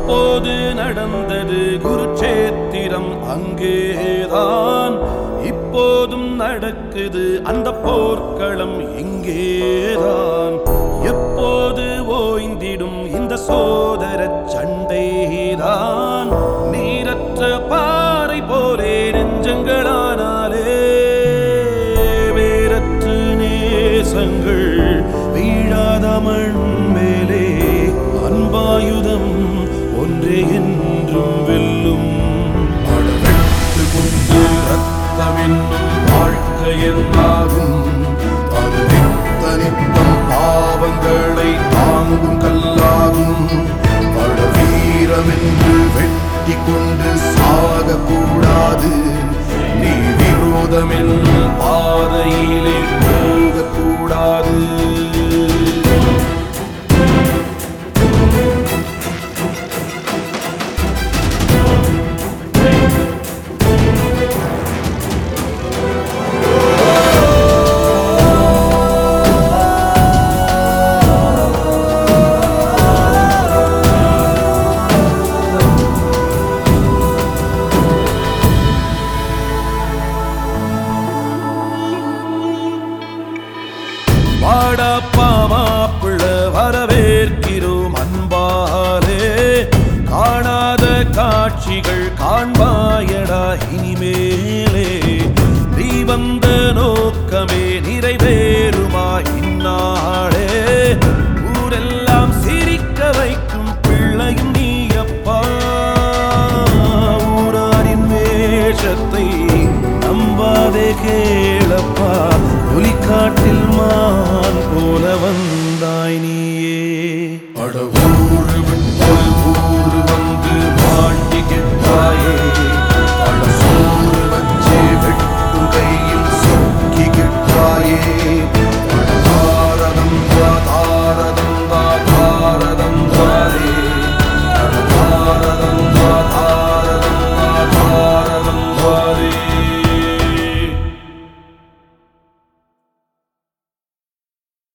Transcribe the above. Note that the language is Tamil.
அப்போது நடந்தது குருச்சேத்திரம் அங்கேதான் இப்போதும் நடக்குது அந்த போர்க்களம் இங்கேதான் எப்போது ஓய்ந்திடும் இந்த சோதர சண்டைதான் நீரற்ற பாறை போலே நெஞ்சங்களானாலே வேரற்று நேசங்கள் வீழாத மண் மேலே அன்பாயுதம் ஒன்றே என்றும் வெல்லும் அடவெட்டு கொண்டு ரத்தமென்னும் வாழ்க்கை என்றாகும் அது நித்த நித்தம் பாவங்களை தாங்கும் கல்லாகும் பட வீரமென்று வெட்டி கொண்டு சாகக்கூடாது நீ விரோதமென் பாதையிலே போகக்கூடாது வாடப்பா மாப்பிள்ள வரவேற்கிறோம் அன்பாலே காணாத காட்சிகள் காண்பாயடா இனிமேலே நீ வந்த நோக்கமே நிறைவேறுமா இந்நாள்